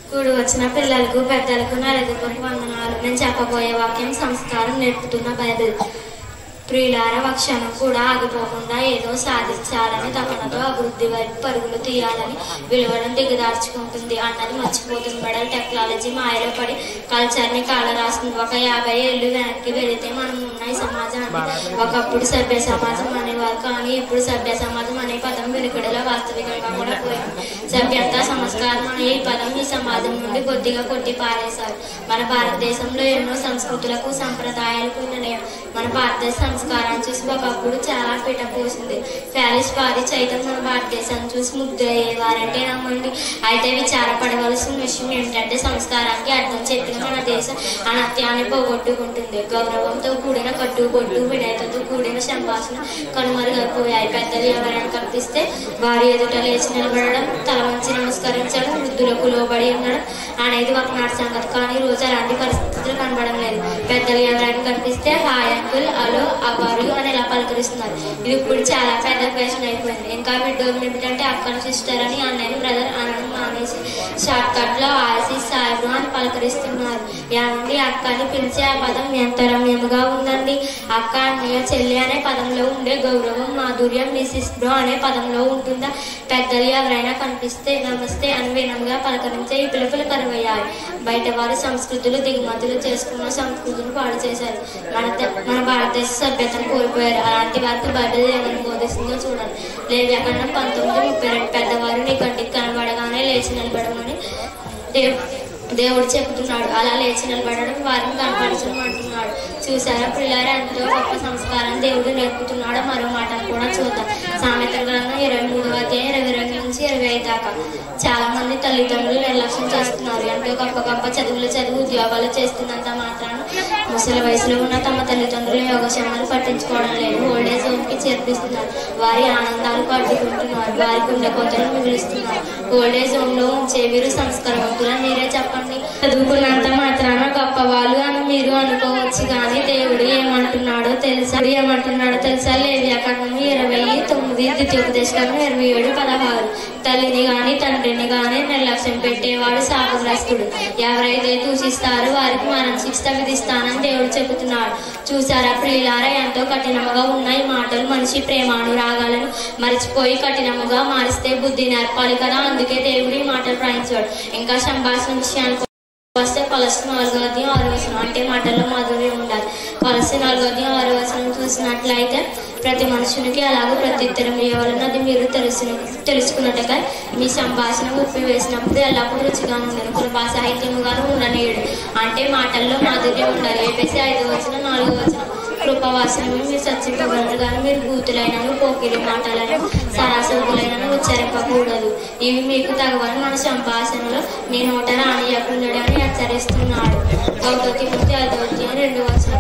కూడి వచ్చిన పిల్లలకు పెద్దలకు నలుగురికి వందనాలు నేను చెప్పబోయే వాక్యం సంస్కారం నేర్పుతున్న బైబిల్ ప్రియులార వక్షణం కూడా ఆగిపోకుండా ఏదో సాధించాలని తపనతో అభివృద్ధి వైపు పరుగులు తీయాలని విలువను దిగదార్చుకుంటుంది అన్నది మర్చిపోతుంది మెడల్ టెక్నాలజీ మాయలో పడి కల్చర్ ని కాల రాస్తుంది ఒక యాభై ఏళ్ళు వెనక్కి వెళితే మనం ఉన్న ఈ సమాజాన్ని ఒకప్పుడు సభ్య సమాజం అనేవారు కానీ ఇప్పుడు సభ్య సమాజం అనే పదం వెనుకడిలో వాస్తవికంగా కూడా పోయింది సభ్యత సంస్కారం అనే ఈ పదం ఈ సమాజం నుండి కొద్దిగా కొట్టి పారేశారు మన భారతదేశంలో ఎన్నో సంస్కృతులకు సంప్రదాయాలకు నిలయం మన భారతదేశ సంస్కారాన్ని చూసి ఒకప్పుడు చాలా పీట పోసింది ప్యారిస్ వారి చైతం మన భారతదేశాన్ని చూసి ముగ్ధులయ్యేవారంటే నమ్మండి అయితే విచారపడవలసిన విషయం ఏంటంటే సంస్కారానికి అర్థం చెప్పిన మన దేశం అనత్యాన్ని పోగొట్టుకుంటుంది గౌరవంతో కూడిన కట్టుబొట్టు విడేతతో కూడిన సంభాషణ కనుమరుగైపోయాయి పెద్దలు ఎవరైనా కనిపిస్తే వారి ఎదుట లేచి నిలబడడం తల వంచి నమస్కరించడం వృద్ధులకు లోబడి ఉండడం అనేది ఒకనాటి సంగతి కానీ ఈ రోజు అలాంటి పరిస్థితులు కనబడడం లేదు పెద్దలు ఎవరైనా కనిపిస్తే హాయ్ అంకుల్ అలో అవ్వారు అని ఇలా పలకరిస్తున్నారు ఇది ఇప్పుడు చాలా పెద్ద ఫ్యాషన్ అయిపోయింది ఇంకా విడ్డోలు ఏమిటంటే అక్కను సిస్టర్ అని అన్నయ్య బ్రదర్ అనడం మానేసి షార్ట్ కట్ లో ఆశీస్ సాయిబు అని పలకరిస్తున్నారు ఏమండి అక్క అని పిలిచే ఆ పదం ఎంత రమ్యముగా ఉందండి అక్క అన్నయ్య చెల్లి అనే పదంలో ఉండే గౌరవం మాధుర్యం మిసిస్ బ్రో అనే పదంలో ఉంటుందా పెద్దలు ఎవరైనా కనిపిస్తే నమస్తే అని వినముగా పలకరించే ఈ పిలుపులు కరువయ్యాయి బయట వారి సంస్కృతులు దిగుమతులు చేసుకున్న సంస్కృతులు పాడు చేశారు మన ద- మన భారతదేశ సభ్యతను కోల్పోయారు అలాంటి వారికి బయట ఏమని బోధిస్తుందో చూడాలి లేవ్యకండం పంతొమ్మిది ముప్పై రెండు పెద్దవారు నీ కంటికి కనబడగానే లేచి నిలబడమని దేవ్ దేవుడు చెబుతున్నాడు అలా లేచి నిలబడడం వారిని కనపరచడం అంటున్నాడు చూసారా పిల్లలు ఎంతో గొప్ప సంస్కారం దేవుడు నేర్పుతున్నాడు మరో మాటను కూడా చూద్దాం సామెత గ్రంథం ఇరవై మూడవ అధ్యాయం ఇరవై రెండు నుంచి ఇరవై ఐదు దాకా చాలా మంది తల్లిదండ్రులు నిర్లక్ష్యం చేస్తున్నారు ఎంతో గొప్ప గొప్ప చదువులు చదివి ఉద్యోగాలు చేస్తున్నంత మాత్రాన ముసలి వయసులో ఉన్న తమ తల్లిదండ్రుల యోగక్షేమాలు పట్టించుకోవడం లేదు ఓల్డేజ్ హోమ్ కి చేర్పిస్తున్నారు వారి ఆనందాలు పట్టుకుంటున్నారు వారి గుండె కోతలు మిగులుస్తున్నారు ఓల్డేజ్ హోమ్ లో ఉంచే వీరు సంస్కారవంతులు మీరే చెప్పండి చదువుకున్నంత మాత్రాన గొప్పవాళ్ళు అని మీరు అనుకోవచ్చు కానీ దేవుడు ఏమంటున్నాడో తెలుసా దేవుడు ఏమంటున్నాడో తెలుసా లేవ్యాకరణము ఇరవై తొమ్మిది ద్వితీయోపదేశకరణం ఇరవై ఏడు పదహారు తల్లిని గాని తండ్రిని గాని నిర్లక్ష్యం పెట్టేవాడు శాపగ్రస్తుడు ఎవరైతే దూషిస్తారో వారికి మరణ శిక్ష విధిస్తానని దేవుడు చెబుతున్నాడు చూసారా ప్రియులారా ఎంతో కఠినముగా ఉన్న ఈ మాటలు మనిషి ప్రేమానురాగాలను మరిచిపోయి కఠినముగా మారిస్తే బుద్ధి నేర్పాలి కదా అందుకే దేవుడు ఈ మాటలు ప్రయాణించాడు ఇంకా సంభాషణ విషయానికి వస్తే కొలసి నాలుగో అధ్యాయం ఆరు వచనం అంటే మాటల్లో మాధుర్యం ఉండాలి కొలసి నాలుగో అధ్యాయం ఆరు వచనం చూసినట్లయితే ప్రతి మనుషునికి అలాగే ప్రత్యుత్తరం ఇవ్వాలని అది మీరు తెలుసు తెలుసుకున్నట్టుగా మీ సంభాషణ ఉప్పి వేసినప్పుడు ఎల్లప్పుడూ రుచిగా ఉండదు కృపా సాహిత్యముగాను ఉండనీయుడు అంటే మాటల్లో మాధుర్యం ఉండాలి ఏపీసీ ఐదో వచ్చిన నాలుగో వచ్చిన కృపవాసనము మీరు చచ్చింపగలరు కానీ మీరు బూతులైనను పోకిరి మాటలను సరాసరులైనను ఉచ్చరింపకూడదు ఇవి మీకు తగవని మన సంభాషణలో నీ నోట రానియకుండడని హెచ్చరిస్తున్నాడు ఒకటి ముందు ఐదవతి రెండు వచ్చిన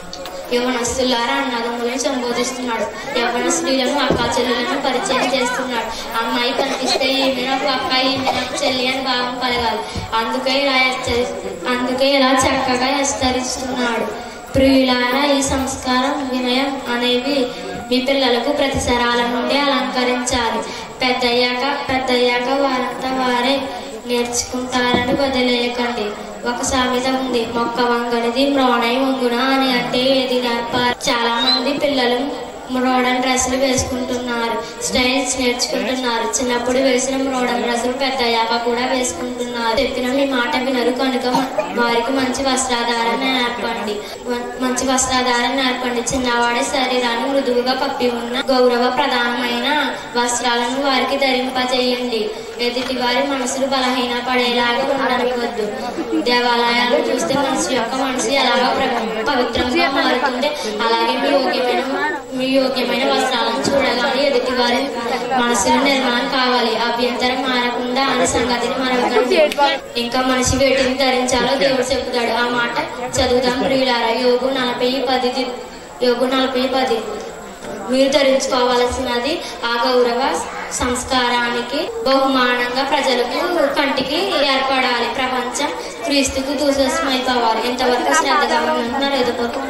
యవనస్తులారా అన్నదమ్ములను సంబోధిస్తున్నాడు యవన స్త్రీలను అక్క చెల్లెలను పరిచయం చేస్తున్నాడు అమ్మాయి కనిపిస్తే ఈమె నాకు అక్క ఈమె నాకు చెల్లి అని భావం కలగాలి అందుకే ఇలా హెచ్చరి అందుకే ఇలా చక్కగా హెచ్చరిస్తున్నాడు ప్రియులారా ఈ సంస్కారం వినయం అనేవి మీ పిల్లలకు ప్రతిసరాల నుండి అలంకరించాలి పెద్దయ్యాక పెద్దయ్యాక వారంతా వారే నేర్చుకుంటారని వదిలేయకండి ఒక సామెత ఉంది మొక్క వంగనిది మ్రోణై వంగున అని అంటే ఏది నేర్పారు చాలా మంది పిల్లలు మ్రోడన్ డ్రెస్సులు వేసుకుంటున్నారు స్టైల్స్ నేర్చుకుంటున్నారు చిన్నప్పుడు వేసిన మ్రోడన్ డ్రెస్సులు పెద్ద అయ్యాక కూడా వేసుకుంటున్నారు చెప్పిన మీ మాట వినరు కనుక మ- వారికి మంచి వస్త్రాధారణ నేర్పండి మ- మంచి వస్త్రాధారణ నేర్పండి చిన్నవాడే శరీరాన్ని మృదువుగా కప్పి ఉన్న గౌరవ ప్రధానమైన వస్త్రాలను వారికి ధరింపజేయండి ఎదుటి వారి మనసులు బలహీన పడేలాగా ఉండనివ్వద్దు దేవాలయాలు చూస్తే మనసు యొక్క మనసు ఎలాగో ప్ర- పవిత్రంగా మారుతుంది అలాగే మీ యోగ్యమైన మీ యోగ్యమైన వస్త్రాలను చూడగానే ఎదుటి వారి మనసులో నిర్మాణం కావాలి అభ్యంతరం మారకుండా అనే సంగతిని మనం ఇంకా మనిషి వేటిని ధరించాలో దేవుడు చెబుతాడు ఆ మాట చదువుదాం ప్రియులారా యోగు నలభై పది ది- యోగు నలభై పది మీరు ధరించుకోవాల్సినది ఆ గౌరవ సంస్కారానికి బహుమానంగా ప్రజలకు కంటికి ఏర్పడాలి ప్రపంచం క్రీస్తుకు దూసమైపోవాలి ఎంతవరకు శ్రద్ధగా ఉంటున్నారు ఎదుపకు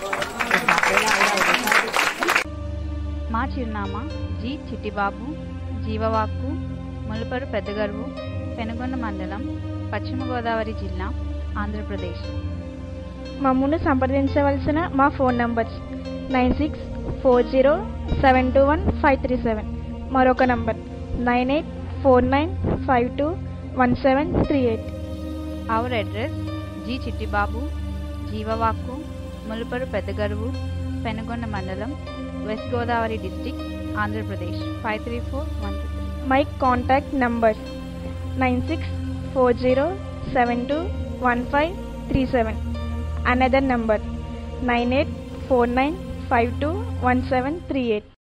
మా చిరునామా జి చిట్టిబాబు జీవవాక్కు ములుపరు పెద్దగరువు పెనుగొండ మండలం పశ్చిమ గోదావరి జిల్లా ఆంధ్రప్రదేశ్ మమ్మల్ని సంప్రదించవలసిన మా phone numbers nine six four zero seven two one five three seven మరొక number nine eight four nine five two one seven three eight our address G Chittibabu Jeevavakku Muluparru Peddagaruvu Penugonda mandalam west Godavari district Andhra Pradesh five three four one two my contact numbers nine six four zero seven two one five three seven another number nine eight four nine five two one seven three eight